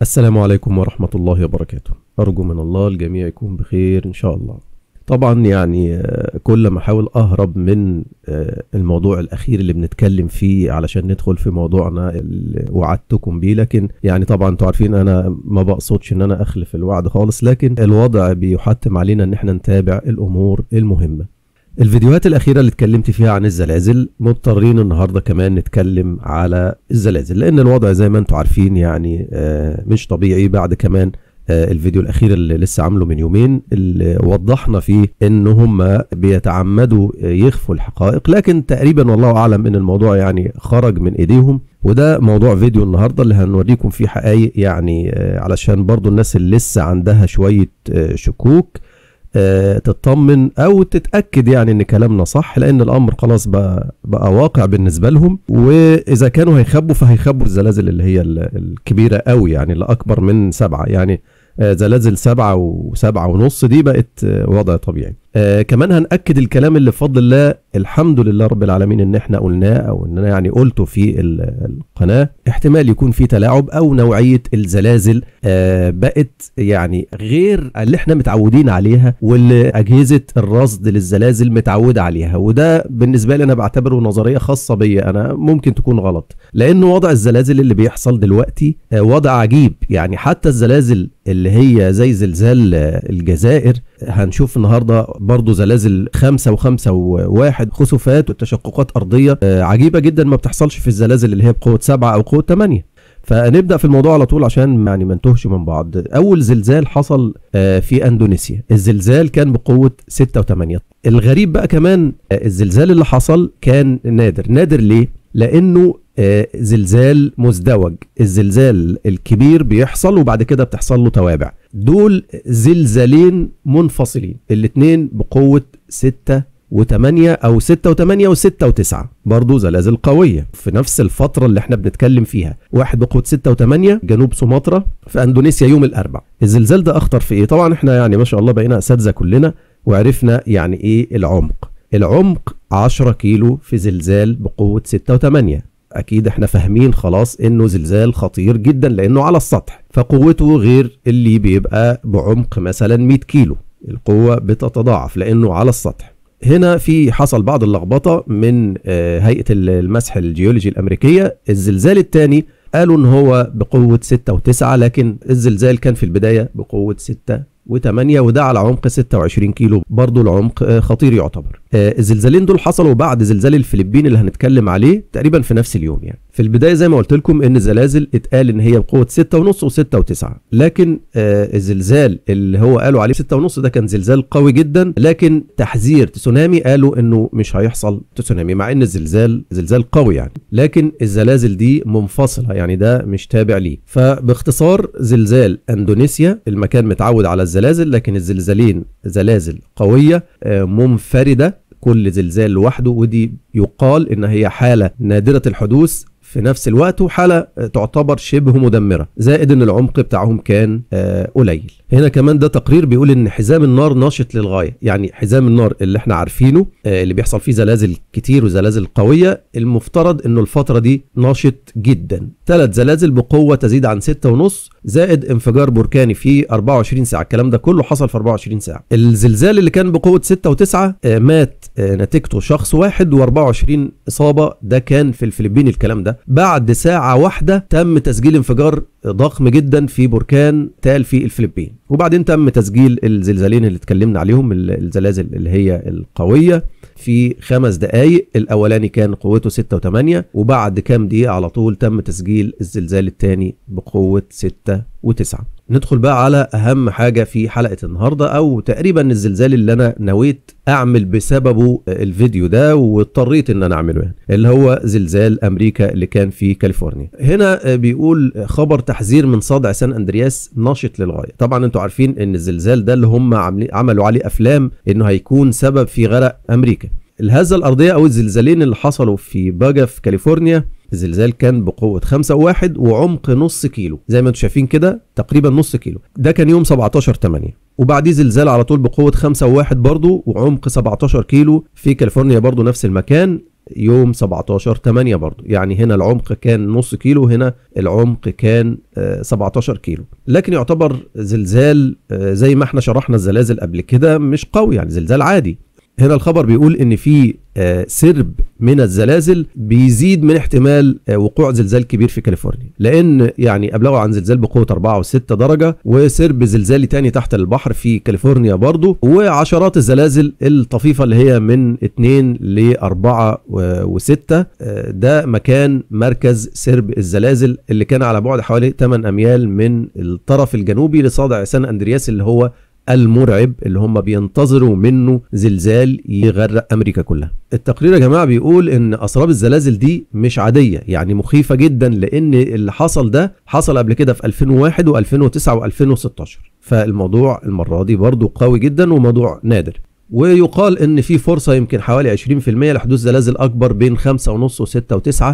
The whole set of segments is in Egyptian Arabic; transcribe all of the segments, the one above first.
السلام عليكم ورحمة الله وبركاته أرجو من الله الجميع يكون بخير إن شاء الله طبعا يعني آه، كل ما احاول اهرب من آه، الموضوع الاخير اللي بنتكلم فيه علشان ندخل في موضوعنا اللي وعدتكم بيه لكن يعني طبعا انتوا عارفين انا ما بقصدش ان انا اخلف الوعد خالص لكن الوضع بيحتم علينا ان احنا نتابع الامور المهمه الفيديوهات الأخيرة اللي اتكلمت فيها عن الزلازل مضطرين النهاردة كمان نتكلم على الزلازل لأن الوضع زي ما انتم عارفين يعني آه، مش طبيعي بعد كمان آه، الفيديو الأخير اللي لسه عامله من يومين اللي وضحنا فيه إن هم بيتعمدوا يخفوا الحقائق لكن تقريبا والله أعلم إن الموضوع يعني خرج من إيديهم وده موضوع فيديو النهارده اللي هنوريكم فيه حقائق يعني آه، علشان برضو الناس اللي لسه عندها شوية آه، شكوك آه، تطمن او تتاكد يعني ان كلامنا صح لان الامر خلاص بقى بقى واقع بالنسبه لهم واذا كانوا هيخبوا فهيخبوا الزلازل اللي هي ال- الكبيره قوي يعني اللي اكبر من سبعه يعني آه، زلازل سبعة وسبعة ونص دي بقت آه، وضع طبيعي آه كمان هنأكد الكلام اللي بفضل الله الحمد لله رب العالمين ان احنا قلناه او ان انا يعني قلته في ال- القناة احتمال يكون في تلاعب او نوعية الزلازل آه بقت يعني غير اللي احنا متعودين عليها واللي اجهزة الرصد للزلازل متعودة عليها وده بالنسبة لي انا بعتبره نظرية خاصة بيا انا ممكن تكون غلط لان وضع الزلازل اللي بيحصل دلوقتي آه وضع عجيب يعني حتى الزلازل اللي هي زي زلزال آه، الجزائر هنشوف النهارده برضو زلازل خمسة وخمسة وواحد خسوفات وتشققات أرضية آه، عجيبة جدا ما بتحصلش في الزلازل اللي هي بقوة سبعة أو قوة تمانية فنبدأ في الموضوع على طول عشان يعني ما نتوهش من بعض أول زلزال حصل آه، في أندونيسيا الزلزال كان بقوة 6 و8 الغريب بقى كمان آه، الزلزال اللي حصل كان نادر نادر ليه؟ لأنه آه، زلزال مزدوج الزلزال الكبير بيحصل وبعد كده بتحصل له توابع دول زلزالين منفصلين الاتنين بقوة 6 و8 او 6 و8 و6 و9 برضه زلازل قوية في نفس الفترة اللي احنا بنتكلم فيها واحد بقوة 6 و8 جنوب سومطرة في اندونيسيا يوم الاربع الزلزال ده اخطر في ايه طبعا احنا يعني ما شاء الله بقينا اساتذة كلنا وعرفنا يعني ايه العمق العمق 10 كيلو في زلزال بقوة 6 و8 اكيد احنا فاهمين خلاص انه زلزال خطير جدا لانه على السطح فقوته غير اللي بيبقى بعمق مثلا 100 كيلو القوة بتتضاعف لانه على السطح هنا في حصل بعض اللخبطة من آه، هيئة المسح الجيولوجي الأمريكية الزلزال الثاني قالوا ان هو بقوة 6 و9 لكن الزلزال كان في البداية بقوة 6 و8 وده على عمق 26 كيلو برضو العمق آه، خطير يعتبر آه، الزلزالين دول حصلوا بعد زلزال الفلبين اللي هنتكلم عليه تقريبا في نفس اليوم يعني في البدايه زي ما قلت لكم ان الزلازل اتقال ان هي بقوه 6 ونص و6 و9 لكن آه الزلزال اللي هو قالوا عليه 6 ونص ده كان زلزال قوي جدا لكن تحذير تسونامي قالوا انه مش هيحصل تسونامي مع ان الزلزال زلزال قوي يعني لكن الزلازل دي منفصله يعني ده مش تابع ليه فباختصار زلزال اندونيسيا المكان متعود على الزلازل لكن الزلزالين زلازل قويه آه منفرده كل زلزال لوحده ودي يقال ان هي حاله نادره الحدوث في نفس الوقت وحاله آه، تعتبر شبه مدمره زائد ان العمق بتاعهم كان آه، قليل هنا كمان ده تقرير بيقول ان حزام النار ناشط للغايه يعني حزام النار اللي احنا عارفينه آه، اللي بيحصل فيه زلازل كتير وزلازل قويه المفترض انه الفتره دي ناشط جدا ثلاث زلازل بقوه تزيد عن 6.5 زائد انفجار بركاني في 24 ساعه الكلام ده كله حصل في 24 ساعه الزلزال اللي كان بقوه 6 و9 مات آه، نتيجته شخص واحد و24 اصابه ده كان في الفلبين الكلام ده بعد ساعه واحده تم تسجيل انفجار ضخم جدا في بركان تال في الفلبين وبعدين تم تسجيل الزلزالين اللي اتكلمنا عليهم ال- الزلازل اللي هي القويه في خمس دقائق الاولاني كان قوته 6 و8 وبعد كام دقيقه على طول تم تسجيل الزلزال الثاني بقوه 6 و9 ندخل بقى على اهم حاجه في حلقه النهارده او تقريبا الزلزال اللي انا نويت اعمل بسببه الفيديو ده واضطريت ان انا اعمله يعني اللي هو زلزال امريكا اللي كان في كاليفورنيا هنا بيقول خبر تحذير من صدع سان اندرياس ناشط للغايه طبعا انتوا عارفين ان الزلزال ده اللي هم عاملين عملوا عليه افلام انه هيكون سبب في غرق امريكا الهزه الارضيه او الزلزالين اللي حصلوا في باجا في كاليفورنيا الزلزال كان بقوة 5 واحد وعمق نص كيلو زي ما انتم شايفين كده تقريبا نص كيلو ده كان يوم 17 8 وبعديه زلزال على طول بقوة 5 واحد برضه وعمق 17 كيلو في كاليفورنيا برضه نفس المكان يوم 17 8 برضو يعني هنا العمق كان نص كيلو هنا العمق كان آه، 17 كيلو لكن يعتبر زلزال آه، زي ما احنا شرحنا الزلازل قبل كده مش قوي يعني زلزال عادي هنا الخبر بيقول ان في آه، سرب من الزلازل بيزيد من احتمال آه، وقوع زلزال كبير في كاليفورنيا لان يعني ابلغوا عن زلزال بقوه 4 و6 درجه وسرب زلزالي تاني تحت البحر في كاليفورنيا برضو وعشرات الزلازل الطفيفه اللي هي من 2 ل 4 و6 ده مكان مركز سرب الزلازل اللي كان على بعد حوالي 8 اميال من الطرف الجنوبي لصادع سان اندرياس اللي هو المرعب اللي هم بينتظروا منه زلزال يغرق امريكا كلها التقرير يا جماعه بيقول ان اسراب الزلازل دي مش عاديه يعني مخيفه جدا لان اللي حصل ده حصل قبل كده في 2001 و2009 و2016 فالموضوع المره دي برضو قوي جدا وموضوع نادر ويقال ان في فرصه يمكن حوالي 20% لحدوث زلازل اكبر بين 5.5 و6 و9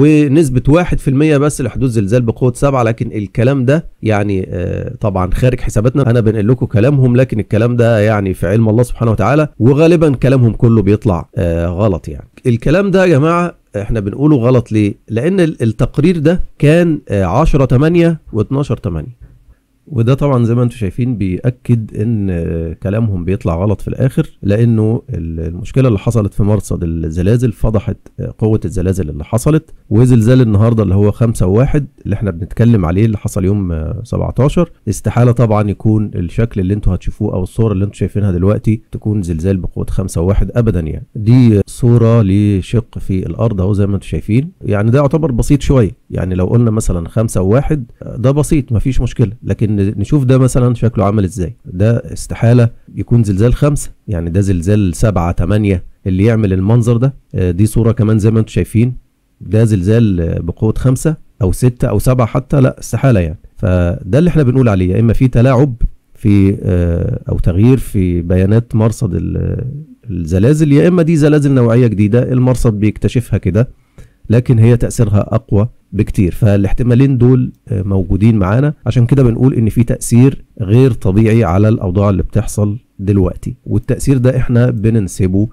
ونسبه 1% بس لحدوث زلزال بقوه 7 لكن الكلام ده يعني آه، طبعا خارج حساباتنا انا بنقل لكم كلامهم لكن الكلام ده يعني في علم الله سبحانه وتعالى وغالبا كلامهم كله بيطلع آه، غلط يعني الكلام ده يا جماعه احنا بنقوله غلط ليه؟ لان ال- التقرير ده كان آه، 10 8 و12 8 وده طبعا زي ما انتم شايفين بيأكد ان آه، كلامهم بيطلع غلط في الاخر لانه ال- المشكله اللي حصلت في مرصد الزلازل فضحت آه، قوه الزلازل اللي حصلت وزلزال النهارده اللي هو 5 وواحد اللي احنا بنتكلم عليه اللي حصل يوم آه، 17 استحاله طبعا يكون الشكل اللي انتم هتشوفوه او الصور اللي انتم شايفينها دلوقتي تكون زلزال بقوه 5 وواحد ابدا يعني دي صوره لشق في الارض اهو زي ما انتم شايفين يعني ده يعتبر بسيط شويه يعني لو قلنا مثلا 5 وواحد آه، ده بسيط مفيش مشكله لكن نشوف ده مثلا شكله عامل ازاي ده استحاله يكون زلزال خمسة يعني ده زلزال سبعة تمانية اللي يعمل المنظر ده آه، دي صورة كمان زي ما انتم شايفين ده زلزال آه، بقوة خمسة أو ستة أو سبعة حتى لا استحالة يعني فده اللي احنا بنقول عليه يا إما في تلاعب في آه، أو تغيير في بيانات مرصد ال- الزلازل يا إما دي زلازل نوعية جديدة المرصد بيكتشفها كده لكن هي تأثيرها أقوى بكتير فالاحتمالين دول آه، موجودين معانا عشان كده بنقول ان في تأثير غير طبيعي على الأوضاع اللي بتحصل دلوقتي والتأثير ده احنا بننسبه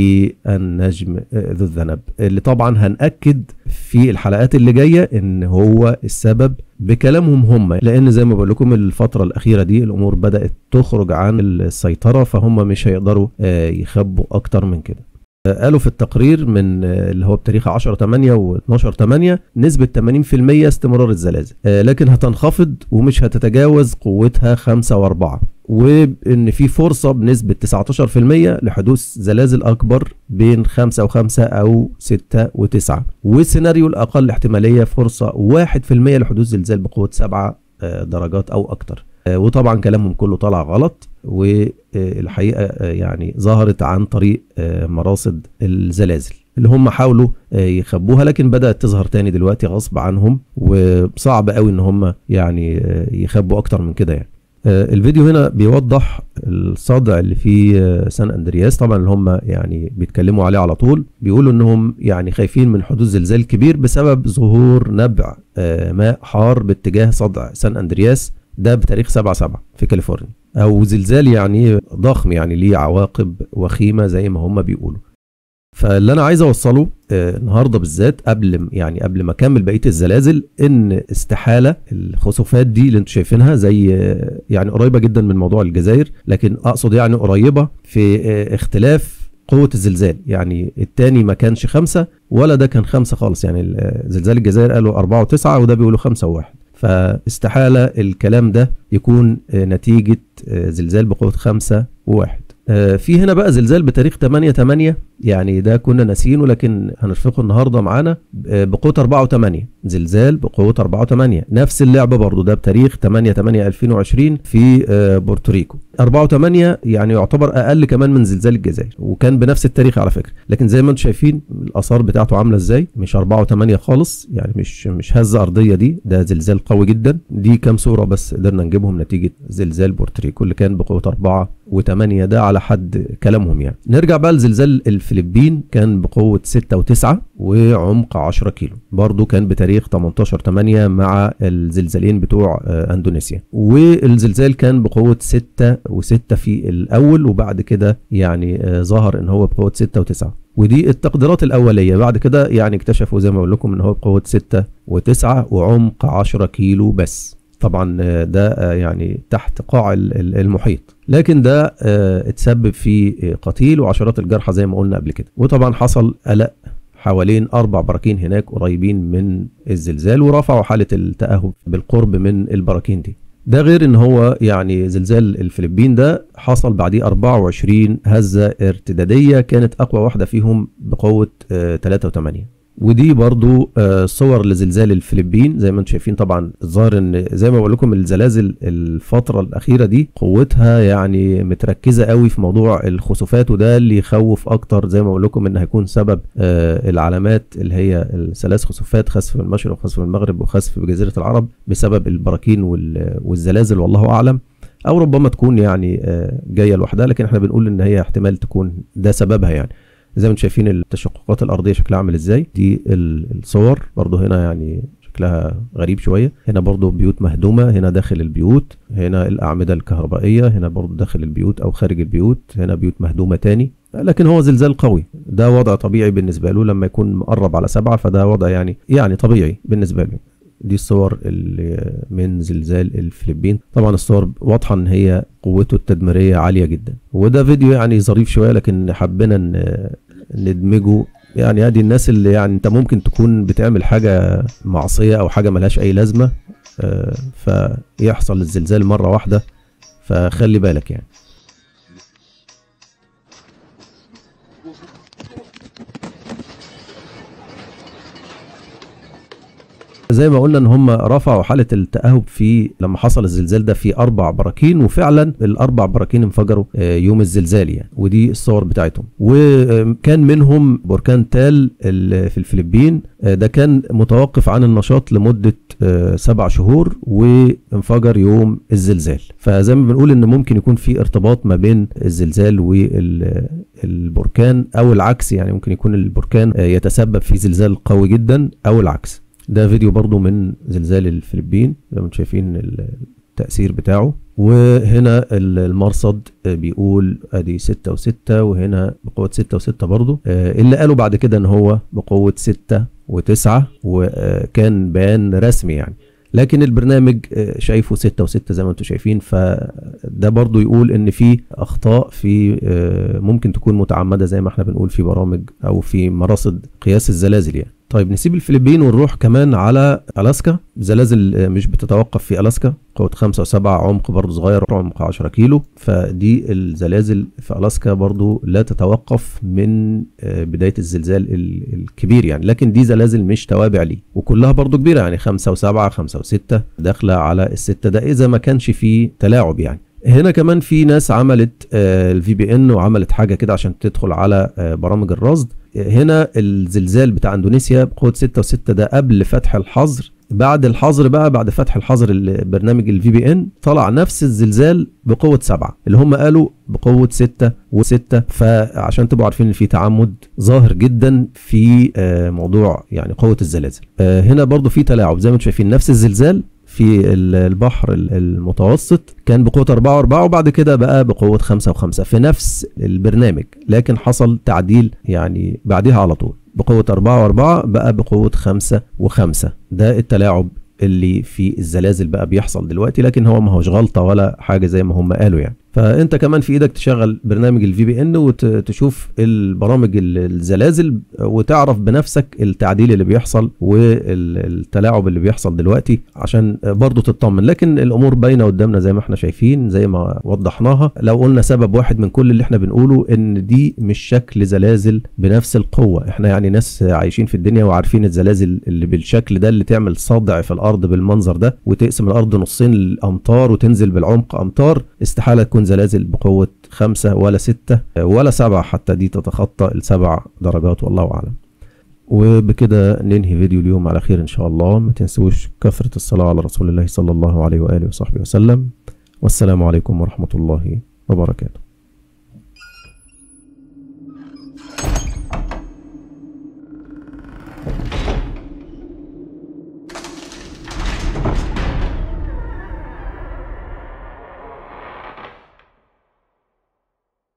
للنجم آه، ذو الذنب اللي طبعا هنأكد في الحلقات اللي جاية ان هو السبب بكلامهم هم لان زي ما بقول لكم الفترة الأخيرة دي الأمور بدأت تخرج عن السيطرة فهم مش هيقدروا آه، يخبوا أكتر من كده قالوا في التقرير من آه، اللي هو بتاريخ 10 8 و12 8 نسبة 80% استمرار الزلازل آه، لكن هتنخفض ومش هتتجاوز قوتها 5 و4 وان في فرصة بنسبة 19% لحدوث زلازل اكبر بين 5 و5 او 6 و9 والسيناريو الاقل احتمالية فرصة 1% لحدوث زلزال بقوة 7 آه، درجات او اكتر آه، وطبعا كلامهم كله طلع غلط والحقيقه آه، يعني ظهرت عن طريق آه، مراصد الزلازل اللي هم حاولوا آه، يخبوها لكن بدات تظهر تاني دلوقتي غصب عنهم وصعب قوي ان هم يعني آه، يخبوا اكتر من كده يعني آه، الفيديو هنا بيوضح الصدع اللي في آه، سان اندرياس طبعا اللي هم يعني بيتكلموا عليه على طول بيقولوا انهم يعني خايفين من حدوث زلزال كبير بسبب ظهور نبع آه، ماء حار باتجاه صدع سان اندرياس ده بتاريخ 7 7 في كاليفورنيا او زلزال يعني ضخم يعني ليه عواقب وخيمه زي ما هم بيقولوا فاللي انا عايز اوصله آه، النهارده بالذات قبل م- يعني قبل ما اكمل بقيه الزلازل ان استحاله الخسوفات دي اللي انتم شايفينها زي آه، يعني قريبه جدا من موضوع الجزائر لكن اقصد يعني قريبه في آه، اختلاف قوة الزلزال يعني التاني ما كانش خمسة ولا ده كان خمسة خالص يعني ال- آه، زلزال الجزائر قالوا أربعة وتسعة وده بيقولوا خمسة وواحد فاستحالة الكلام ده يكون آه، نتيجة آه، زلزال بقوة خمسة وواحد آه، في هنا بقى زلزال بتاريخ 8 8 يعني ده كنا ناسيينه لكن هنرفقه النهارده معانا آه، بقوه 4 و8 زلزال بقوه 4 و8 نفس اللعبه برضو ده بتاريخ 8 8 2020 في آه، بورتوريكو 4 و8 يعني يعتبر اقل كمان من زلزال الجزائر وكان بنفس التاريخ على فكره لكن زي ما انتم شايفين الاثار بتاعته عامله ازاي مش 4 و8 خالص يعني مش مش هزه ارضيه دي ده زلزال قوي جدا دي كام صوره بس قدرنا نجيبهم نتيجه زلزال بورتوريكو اللي كان بقوه 4 و8 ده على حد كلامهم يعني نرجع بقى لزلزال الفلبين كان بقوة 6 و9 وعمق 10 كيلو برضو كان بتاريخ 18 8 مع الزلزالين بتوع آه، اندونيسيا والزلزال كان بقوة 6 و6 في الاول وبعد كده يعني آه، ظهر ان هو بقوة 6 و9 ودي التقديرات الاوليه بعد كده يعني اكتشفوا زي ما بقول لكم ان هو بقوه 6 و9 وعمق 10 كيلو بس طبعا آه، ده آه، يعني تحت قاع ال- ال- المحيط لكن ده آه، اتسبب في آه، قتيل وعشرات الجرحى زي ما قلنا قبل كده وطبعا حصل قلق حوالين اربع براكين هناك قريبين من الزلزال ورفعوا حاله التاهب بالقرب من البراكين دي ده غير ان هو يعني زلزال الفلبين ده حصل بعديه 24 هزه ارتداديه كانت اقوى واحده فيهم بقوه 3.8 ودي برضو آه، صور لزلزال الفلبين زي ما انتم شايفين طبعا الظاهر ان زي ما بقول لكم الزلازل الفتره الاخيره دي قوتها يعني متركزه قوي في موضوع الخسوفات وده اللي يخوف اكتر زي ما بقول لكم ان هيكون سبب آه، العلامات اللي هي الثلاث خسوفات خسف في المشرق وخسف في المغرب وخسف في جزيره العرب بسبب البراكين وال- والزلازل والله اعلم او ربما تكون يعني آه، جايه لوحدها لكن احنا بنقول ان هي احتمال تكون ده سببها يعني زي ما انتم شايفين التشققات الارضيه شكلها عامل ازاي دي ال- الصور برضو هنا يعني شكلها غريب شويه هنا برضو بيوت مهدومه هنا داخل البيوت هنا الاعمده الكهربائيه هنا برضو داخل البيوت او خارج البيوت هنا بيوت مهدومه تاني لكن هو زلزال قوي ده وضع طبيعي بالنسبه له لما يكون مقرب على سبعة فده وضع يعني يعني طبيعي بالنسبه له دي الصور اللي من زلزال الفلبين طبعا الصور واضحه ان هي قوته التدميريه عاليه جدا وده فيديو يعني ظريف شويه لكن حبينا ن- ندمجه يعني ادي الناس اللي يعني انت ممكن تكون بتعمل حاجه معصيه او حاجه ملهاش اي لازمه آه، فيحصل الزلزال مره واحده فخلي بالك يعني زي ما قلنا ان هم رفعوا حاله التاهب في لما حصل الزلزال ده في اربع براكين وفعلا الاربع براكين انفجروا آه، يوم الزلزال يعني ودي الصور بتاعتهم وكان منهم بركان تال ال- في الفلبين آه، ده كان متوقف عن النشاط لمده آه، سبع شهور وانفجر يوم الزلزال فزي ما بنقول ان ممكن يكون في ارتباط ما بين الزلزال والبركان او العكس يعني ممكن يكون البركان آه، يتسبب في زلزال قوي جدا او العكس ده فيديو برضو من زلزال الفلبين زي ما انتم شايفين التأثير بتاعه وهنا ال- المرصد بيقول ادي ستة وستة وهنا بقوة ستة وستة برضو آه، اللي قالوا بعد كده ان هو بقوة ستة وتسعة وكان بيان رسمي يعني لكن البرنامج آه، شايفه ستة وستة زي ما انتم شايفين فده برضو يقول ان في اخطاء في آه، ممكن تكون متعمدة زي ما احنا بنقول في برامج او في مراصد قياس الزلازل يعني طيب نسيب الفلبين ونروح كمان على الاسكا زلازل آه، مش بتتوقف في الاسكا قوة خمسة وسبعة عمق برضو صغير عمق 10 كيلو فدي الزلازل في الاسكا برضو لا تتوقف من آه، بداية الزلزال ال- الكبير يعني لكن دي زلازل مش توابع ليه وكلها برضو كبيرة يعني خمسة وسبعة خمسة وستة داخلة على الستة ده إذا ما كانش فيه تلاعب يعني هنا كمان في ناس عملت الفي بي ان وعملت حاجه كده عشان تدخل على آه، برامج الرصد آه، هنا الزلزال بتاع اندونيسيا بقوه 6 و6 ده قبل فتح الحظر بعد الحظر بقى بعد فتح الحظر البرنامج الفي بي ان طلع نفس الزلزال بقوه 7 اللي هم قالوا بقوه 6 و6 فعشان تبقوا عارفين ان في تعمد ظاهر جدا في آه، موضوع يعني قوه الزلازل آه، هنا برضو في تلاعب زي ما انتم شايفين نفس الزلزال في ال- البحر ال- المتوسط كان بقوة 4 و4 وبعد كده بقى بقوة 5 و5 في نفس البرنامج لكن حصل تعديل يعني بعدها على طول بقوة 4 و4 بقى بقوة 5 و5 ده التلاعب اللي في الزلازل بقى بيحصل دلوقتي لكن هو ما هوش غلطة ولا حاجة زي ما هم قالوا يعني فانت كمان في ايدك تشغل برنامج الفي بي ان وتشوف البرامج ال- الزلازل وتعرف بنفسك التعديل اللي بيحصل والتلاعب اللي بيحصل دلوقتي عشان برضو تطمن لكن الامور باينه قدامنا زي ما احنا شايفين زي ما وضحناها لو قلنا سبب واحد من كل اللي احنا بنقوله ان دي مش شكل زلازل بنفس القوه احنا يعني ناس عايشين في الدنيا وعارفين الزلازل اللي بالشكل ده اللي تعمل صدع في الارض بالمنظر ده وتقسم الارض نصين الامطار وتنزل بالعمق امطار استحاله تكون زلازل بقوه خمسة ولا ستة ولا سبعة حتى دي تتخطى السبع درجات والله اعلم وبكده ننهي فيديو اليوم على خير ان شاء الله ما تنسوش كثرة الصلاة على رسول الله صلى الله عليه وآله وصحبه وسلم والسلام عليكم ورحمة الله وبركاته